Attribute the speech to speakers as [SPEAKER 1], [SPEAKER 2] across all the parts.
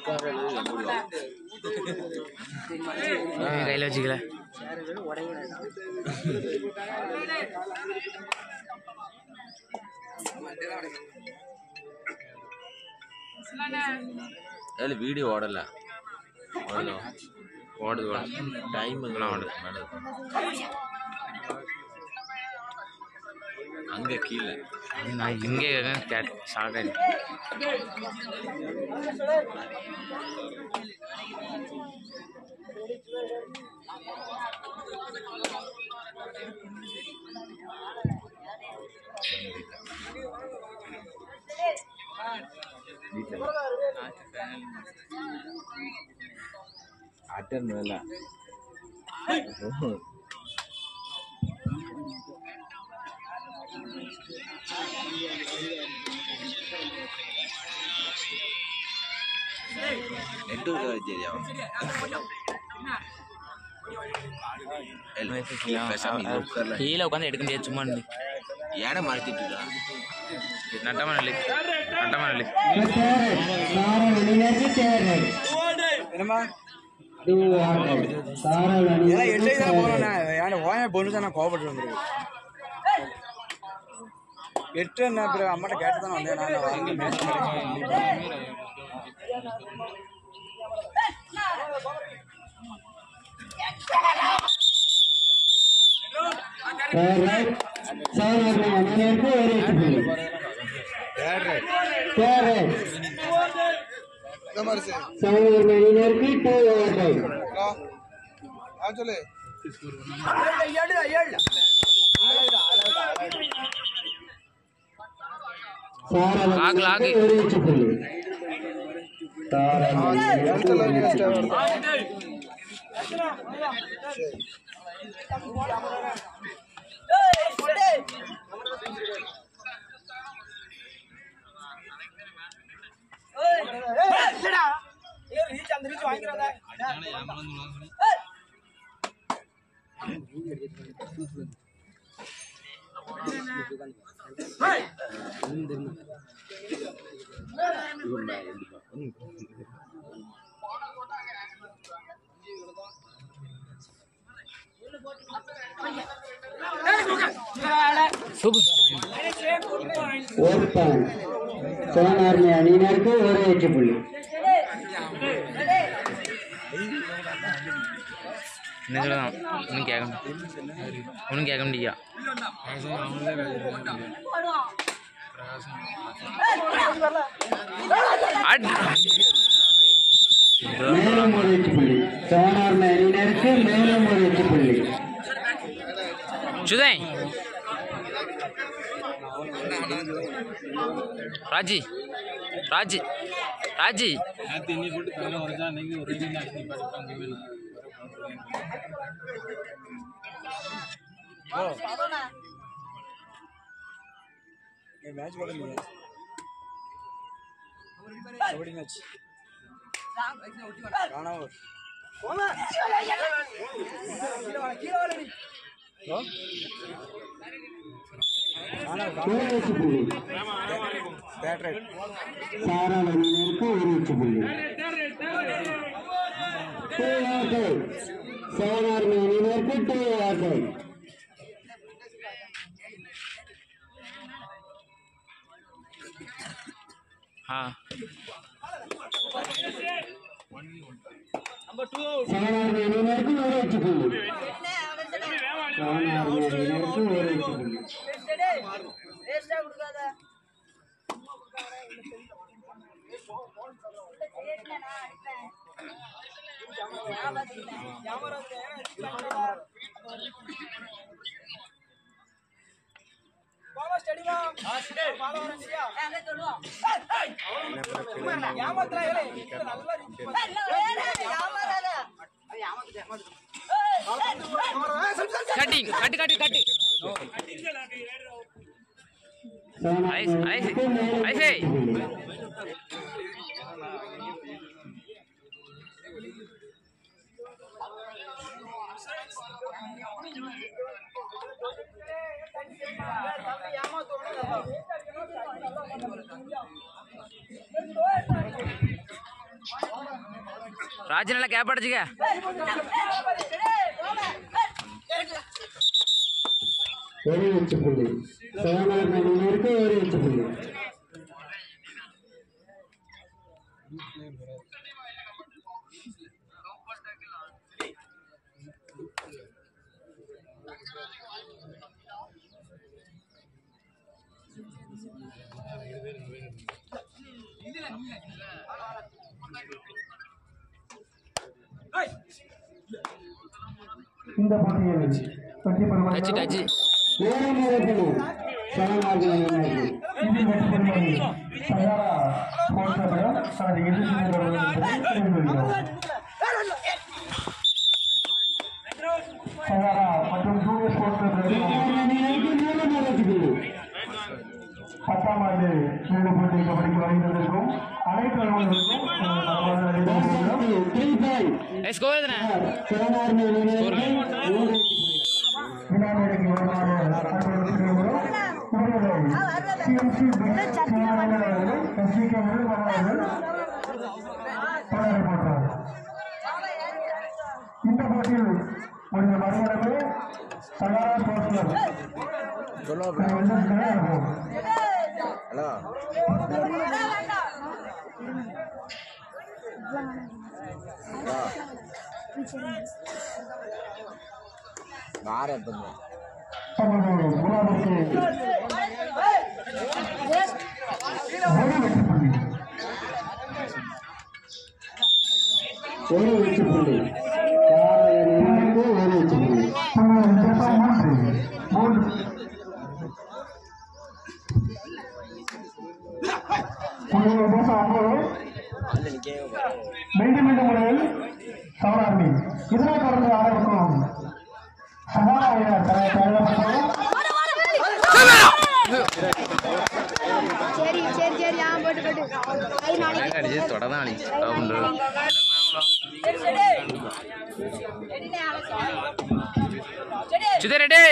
[SPEAKER 1] கையில் வச்சுக்கல
[SPEAKER 2] அதில் வீடியோ ஓடல ஓடல ஓடுது ஓடுது டைமுங்கெல்லாம் ஓடுது மேலே அங்கே கீழே
[SPEAKER 1] நான் இங்கே கேட் ஷாக் ஆகிடுச்சு
[SPEAKER 2] அட்டன் மேல நெட்வொர்க் வச்சிருக்கியா பேசாம இங்க உட்கார்ல
[SPEAKER 1] கீழே உட்காந்து எடுக்க முடியாது சும்மா நில்லு.
[SPEAKER 2] ஏன மறைச்சிட்டு இருக்கான்
[SPEAKER 1] நட்டமா நில்லு நட்டமா நில்லு
[SPEAKER 3] என்னம்மா இதெல்லாம் எட்டு தான் போகணுண்ணே ஏன்னா ஓய பொண்ணு தான் நான் கோவப்பட்டு வந்துருக்கேன் எட்டு என்ன அப்புறம் அம்மாட்ட கேட்டு தானே வந்தேன் நான் வாங்கி
[SPEAKER 1] லாகு லாகு சூப்பர்
[SPEAKER 4] ஓட்டம் சோனார்மி அணியினருக்கு ஒரு வெற்றி புள்ளி
[SPEAKER 1] என்ன சொல்லலாம் ஒன்றும் கேட்க ஒன்றும் கேட்க முடியா அட்
[SPEAKER 4] மேலும் ஒரு வெற்றி புள்ளி சோனார்மி அணியினருக்கு மேலும் ஒரு வெற்றி புள்ளி
[SPEAKER 1] சுதன் ராஜி ராஜி ராஜி
[SPEAKER 3] மேட்ச் போடுங்க கபடி மேட்ச் காணாம
[SPEAKER 4] ஒரு வெற்றி புள்ளி
[SPEAKER 3] பேட்ரை
[SPEAKER 4] சாராள் அணியினருக்கு ஒரு வெற்றி புள்ளி டூ ஆட்டை சோனார்மி அணியினருக்கு டூ ஆட்டை
[SPEAKER 1] ஆ
[SPEAKER 4] சோனார்மி அணியினருக்கு ஒரு வெற்றி புள்ளி சோனார்மி அணியினருக்கு ஒரு வெற்றி புள்ளி
[SPEAKER 1] கட்டிங் கட்டு கட்டு கட்டு ஐஸ் ஐஸ் ஐசே
[SPEAKER 4] சோனார்மி
[SPEAKER 1] ராஜ் நல்லா கேப் அடிச்சுக்க
[SPEAKER 4] ஒரு வெற்றி புள்ளி சோனார் அணியினருக்கு ஒரு வெற்றி புள்ளி இந்த போட்டியில் வெற்றி
[SPEAKER 1] டச்சு
[SPEAKER 4] பெறுவது
[SPEAKER 1] டச்சு
[SPEAKER 4] ஏழு நேரத்தில் சோனார் அணியினருக்கு இது வெற்றி பெறுவது சகாரா போன்றவர்கள் தனது இறுதி நிறுவனம் என்பதை தெரிவித்துள்ளோம் சகாரா மற்றும் ஜூனியர் ஸ்போர்ட்ஸ் பத்தாம் ஆண்டு நீடு போட்டி கபடிக்கு வருகிறதற்கும் அனைத்து அலுவலர்களுக்கும்
[SPEAKER 1] ஏ ஸ்கோர் எத்தனை
[SPEAKER 4] வினாடிக்கு வருமாறு அன்பளிக்கிறோம். இவர்களை CMC சோழர்கள் அவர்கள், SCK நிறுவனம் அவர்கள் தொடரை போட்டார். இந்த போட்டியில் முடிந்த மறுமடங்கு சகாரா ஸ்போர்ட்ஸ் கிளப்
[SPEAKER 3] சொல்லுவா
[SPEAKER 4] வெள்ளத்திலே இருக்கும்
[SPEAKER 3] ஹலோ மாற பண்ணு
[SPEAKER 4] தமது விழாவிற்கு ஒரு வெற்றி புள்ளி ஒரு வெற்றி புள்ளி காரையணிக்கு ஒரு வெற்றி புள்ளி மூன்று மூன்று புள்ளிகள் தேசம் ஒன்பது
[SPEAKER 3] அந்த நிற்க
[SPEAKER 4] மீண்டும் மீண்டும் முறையில் சவரார்மி இதனை தொடர்ந்து ஆரம்பிக்கும் சகாராயர் தயாரிக்கப்பட்டது
[SPEAKER 5] சரி சரி சரி ஆ போட்டு போட்டு கை நாளைக்கு
[SPEAKER 1] அடிச்சு தொட தான் அடிச்சு அப்படின்றது சுதர் ரெடி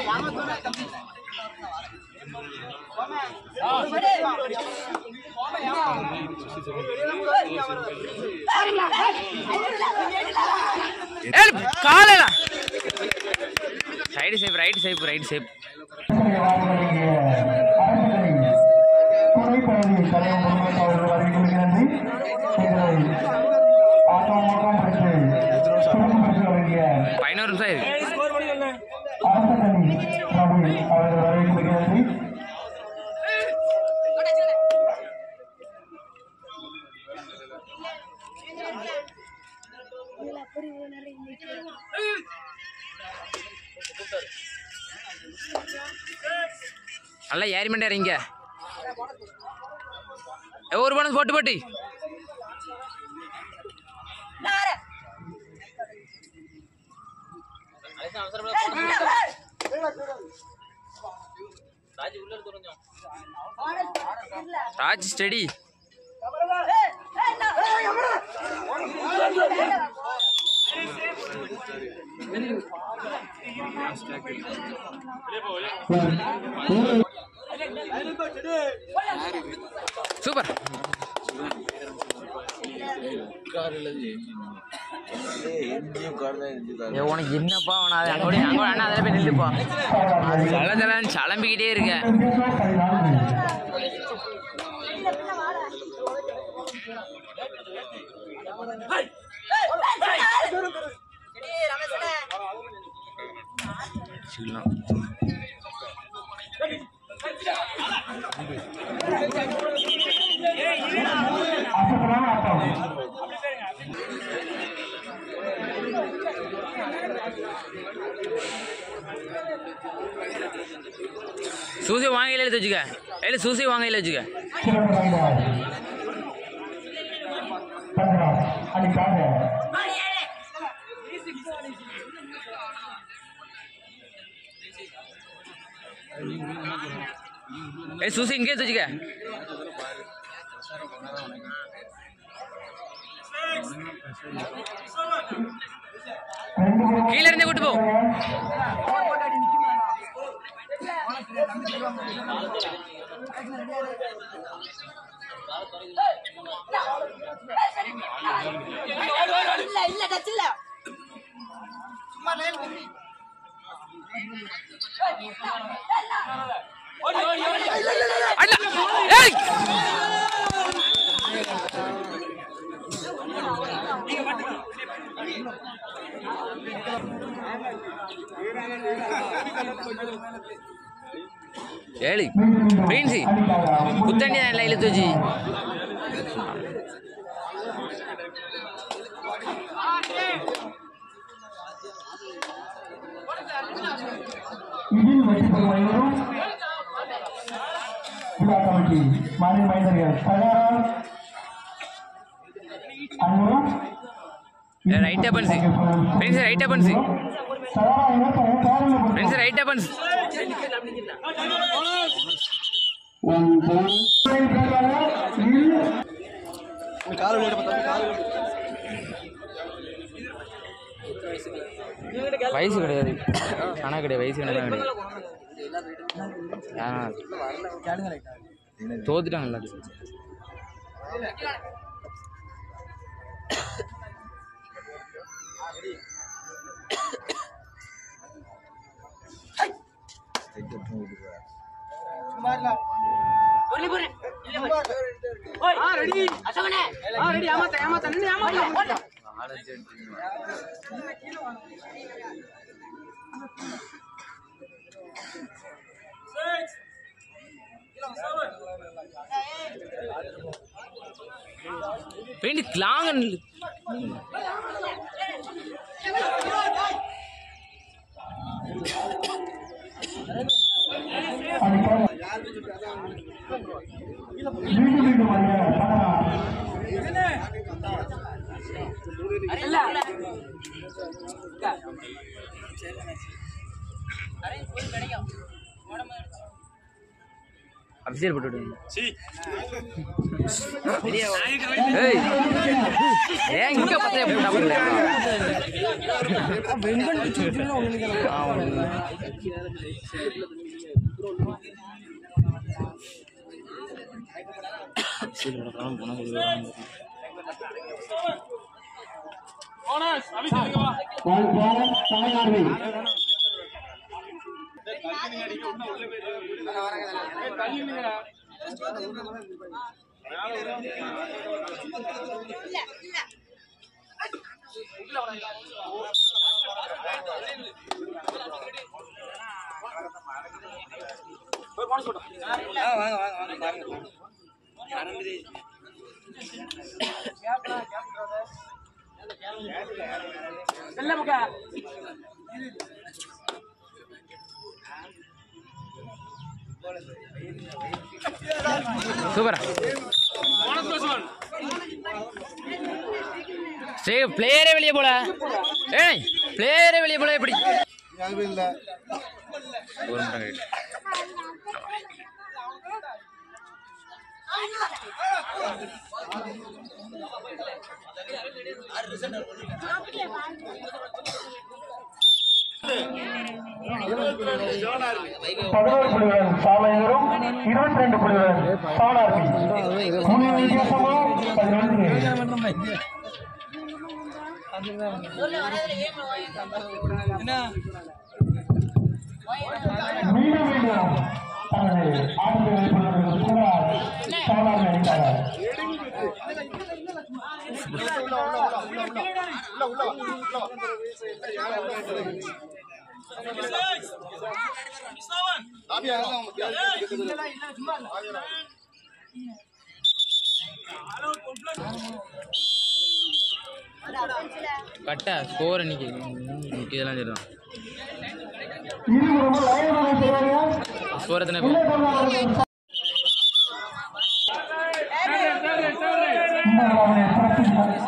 [SPEAKER 1] காலையில side safe right safe right safe
[SPEAKER 4] துணை பகுதி தலைவர் முருகன் அவர்கள் வருகிறது நன்றி எங்களை ஆட்டோமோகம் படித்து குடும்பப்படுத்தி வழங்கிய
[SPEAKER 1] பதினோரு நிமிஷம் இருக்கு
[SPEAKER 4] அரசகனி பிரபு அவர்கள் வருகிறது நன்றி
[SPEAKER 5] இதுல அப்படி ஒரு நல்ல இன்னைக்கு
[SPEAKER 1] நல்லா ஏறி மண்டே இறங்க ஒரு பணம் போட்டு போட்டு ராஜ் ஸ்டடி சூப்பர்
[SPEAKER 3] எஞ்சி உட்கார்ந்து எஞ்சி உட்கார்ந்து
[SPEAKER 1] ஏய், உனக்கு என்னப்பா அவனாது அங்கோடி அங்கோட அண்ணா அதில் போய் நில்லுப்பா சல சலன்னு சலம்பிக்கிட்டே இருக்க சின்னம்.
[SPEAKER 4] அசத்தலான ஆட்டம்
[SPEAKER 1] சூசி வாங்கையில் எடுத்து வச்சுக்க இல்லை சூசி வாங்கையில் வச்சுக்க
[SPEAKER 4] சிறப்பு வாய்ந்தார் பந்தராஜ் அணிக்காக
[SPEAKER 1] ஏய் சூசி இங்கே எடுத்து வச்சுக்க
[SPEAKER 4] ரெண்டு பேரும்
[SPEAKER 1] கீழே இருந்தே கூட்டு போ
[SPEAKER 5] ஏய்
[SPEAKER 1] அண்ணா ஏய் ஏழு பிரின்சி குத்தண்டி தான் எல்லாம் இழுத்து வச்சு
[SPEAKER 4] இதில் வெற்றி பெறும் அனைவரும் விழா கமிட்டி மாநில மைந்தர்கள் தயாரா அனைவரும்
[SPEAKER 1] ரைட்டா பன்சி பிரின்சி ரைட்டா பன்சி
[SPEAKER 4] தயாரா அனைவரும் தயார் தயாரில்
[SPEAKER 1] பிரின்சி ரைட்டா பன்சி
[SPEAKER 3] காலை போட்டு பார்த்தா காலை
[SPEAKER 1] வயசு கிடையாது கணக்கு கிடையாது வயசு கணக்கு கிடையாது ஆ. தோத்துட்டாங்க எல்லாத்தையும் பெயிண்ட் லாங்
[SPEAKER 4] மீண்டும் மீண்டும் வருகிற தகரா
[SPEAKER 1] அபிஷேக் போட்டு விடுங்க ஏய் ஏன் இங்க பத்தியா போட்டா போடல
[SPEAKER 4] வாழ்வாளர் தாயார்வை
[SPEAKER 3] வாங்க வாங்க வாங்க பாருங்க அனந்தரி
[SPEAKER 1] சூப்பரா சரி பிளேயரே வெளியே போல ஏய் பிளேயரே வெளியே போல எப்படி ஒரு நிமிடம் wait.
[SPEAKER 4] பதினோரு புள்ளிகள் சாலையரும் இருபத்தி ரெண்டு புள்ளிகள் சாலார்பி புள்ளி வித்தியாசமா பதினொன்று மீண்டும் மீண்டும் தனது ஆட்டத்தை வெளிப்படுத்துவதற்கு சாலார்பி அணிக்காரர்
[SPEAKER 1] கட்டா ஸ்கோர் இன்னைக்கு இன்னைக்கு இதெல்லாம் சொல்லுவான்
[SPEAKER 4] இருபது லைன் செய்வாங்க
[SPEAKER 1] ஸ்கோர் எத்தனை
[SPEAKER 4] உள்ளே
[SPEAKER 1] பேர்?
[SPEAKER 4] கொண்டாடுறது இந்த விழாவினை சிறப்பித்த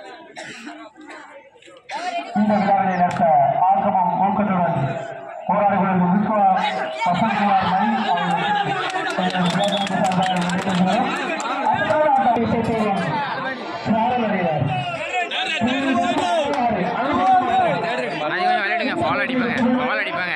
[SPEAKER 4] இந்த விழாவினை நடத்த ஆர்வமும் ஊக்கத்துடன் போராடி கொண்டிருக்கும் விஸ்வா வசந்த்குமார் மை அவர்களுக்கு எங்கள் விழாவிற்கு சார்பாக நன்றி அடுத்ததாக அந்த விஷயத்தையும் சாரல் அறிவார்
[SPEAKER 1] நாளைக்கு கொஞ்சம் விளையாடுங்க ஃபால் அடிப்பாங்க ஃபால் அடிப்பாங்க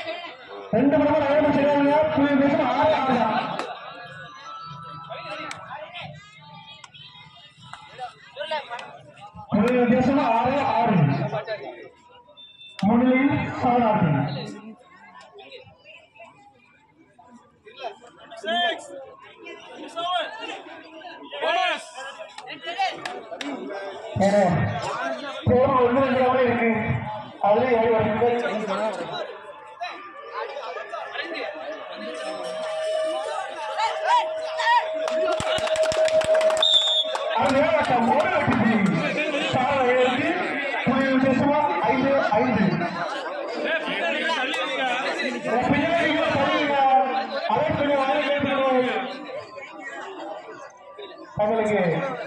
[SPEAKER 4] ரெண்டு மணி நேரம் செய்வாங்க புள்ளி நிமிஷம் ஆறு ஆகலாம் சிவகாசி தேர்வு ஒன்று ரெண்டு இருக்கு அதுல ஏழு வருஷங்கள் அரையாட்டம் ஒரு வெற்றி புள்ளி சார ஏழு புள்ளி வித்தியாசம் ஐந்து ஐந்து பின்னாடி தள்ளுங்க அதை கொஞ்சம் வாரி கேட்கணும் தங்களுக்கு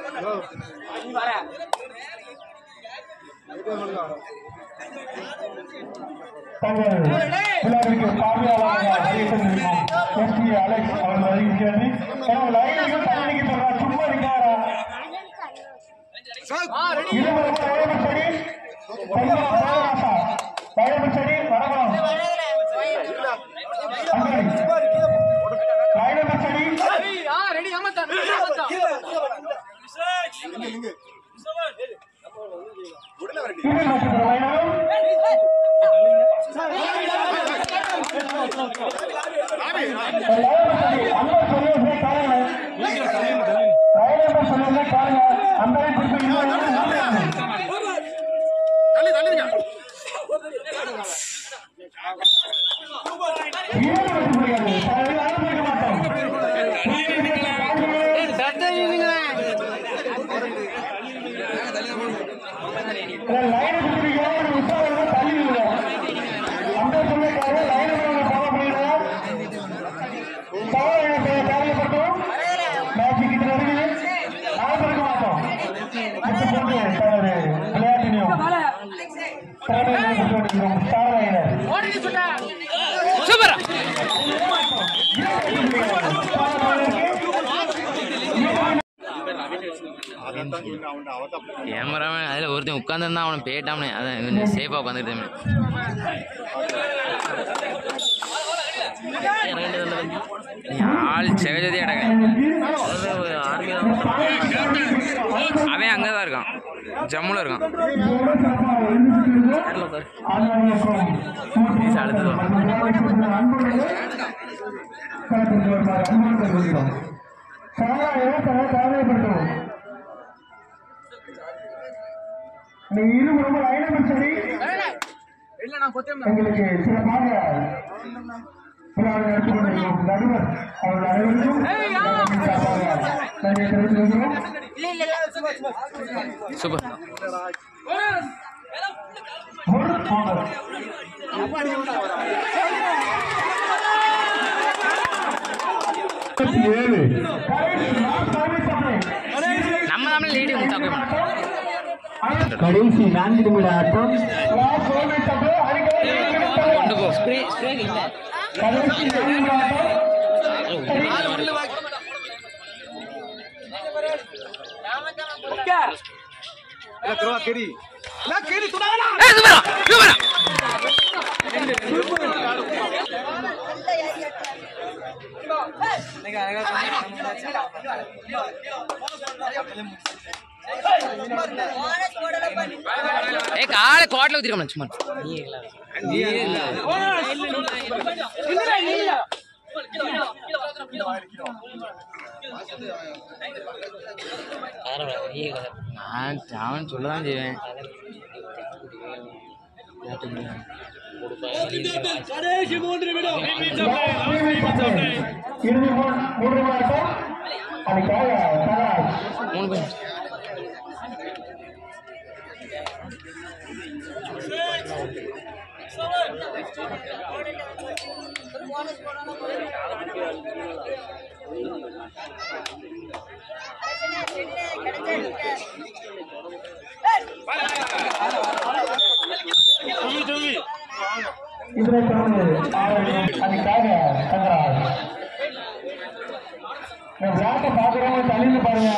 [SPEAKER 4] தங்கள் விழாவிற்கு பார்வையாளராக அறிவித்திருக்கும் எஸ் பி அலெக்ஸ் அவர்கள் அறிவிக்கிறது எனவே லைனுக்கு தள்ளிக்கு சொல்றா சும்மா இருக்காரா இருவரும் வயபடி வயபடி வயபடி வரலாம் வயபடி இது நட்சத்திர வயனம் விளையாட்டினையும்
[SPEAKER 1] சூப்பரா கேமராமேன் அதில் ஒருத்தன் உட்காந்துருந்தா அவனை போயிட்டாமனே அதான் கொஞ்சம் சேஃபாக உட்காந்துருந்தேன் ஆள் செகஜதே அடங்க அவன் அங்கே தான் இருக்கான் ஜம்முல இருக்கான்
[SPEAKER 4] நீ இருவரும் ஐநூறு சரி எங்களுக்கு சிறப்பாக விழாவை நடத்தி கொண்டிருக்கும் நடுவர் அவர்கள் அனைவருக்கும் நன்றியை தெரிவித்துக் கொள்கிறோம்
[SPEAKER 1] சூப்பர்
[SPEAKER 4] ஒரு போனர் ஏழு
[SPEAKER 1] நம்ம தமிழ் லீடி முத்தாக்க
[SPEAKER 4] கடைசி நான்கு நிமிட ஆட்டம்
[SPEAKER 1] கொண்டு போ
[SPEAKER 4] கடைசி நான்கு நிமிட ஆட்டம்
[SPEAKER 1] ஏய், சூப்பரா சூப்பரா ஏய் காலை கோட்டில் ஊத்திருக்கோம் சும்மா நான் அவன் சொல்ல தான் செய்வேன்
[SPEAKER 4] இறுதி மூணு மூன்று நிமிட ஆட்டம் அதுக்காக தராஜ்
[SPEAKER 1] மூணு பேர்
[SPEAKER 4] இதனை தொடர்ந்து ஆறு அதுக்காக தங்கராஜ் இந்த விளையாட்டை பார்க்குறவங்க தள்ளிந்து பாருங்க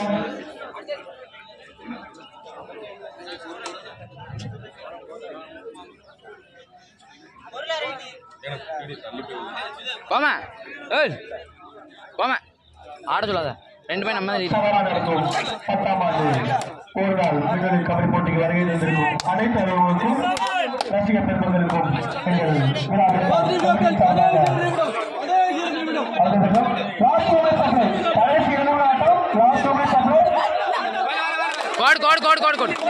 [SPEAKER 1] போமா ஏய் போமா ஆட சொல்லாத ரெண்டு பேரும் நம்ம தான் lead.
[SPEAKER 4] சவரா நடக்கும் பத்தாம் ஆண்டு ஒரு நாள் மிகது கபடி போட்டிக்கு வருகை தந்திருக்கும் அனைத்து அலுவலர்களுக்கும் ரசிக பெருமக்களுக்கும் எங்கள் விழாவின் சார்பாக அடுத்தது லாஸ்ட் ஓவர் சப்ளை கடைசி இருநூறு ஆட்டம் லாஸ்ட் ஓவர் சப்ளை
[SPEAKER 1] கோடு கோடு கோடு கோடு கோடு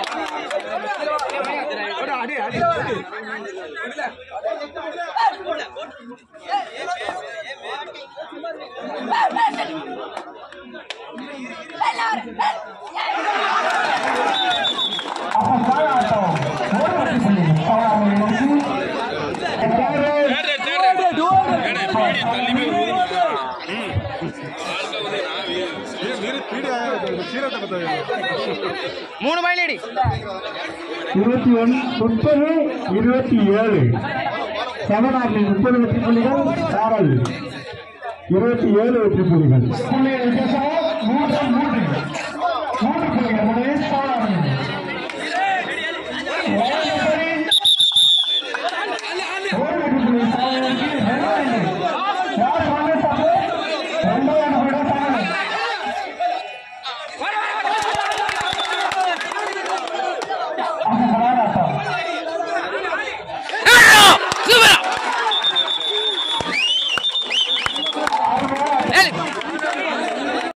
[SPEAKER 4] அப்ப ஆட்டம் ஒரு வெற்றி புள்ளி சவாலை நோக்கி
[SPEAKER 1] மூணு மைல் அடி
[SPEAKER 4] இருபத்தி ஒன் முப்பது இருபத்தி ஏழு தமிழ்நாட்டில் முப்பது வெற்றி புள்ளிகள் காரல் இருபத்தி ஏழு வெற்றி புள்ளிகள் புள்ளிகள் வித்தியாசம் மூன்று மூன்று மூன்று புள்ளிகள் முதலில் சோழன்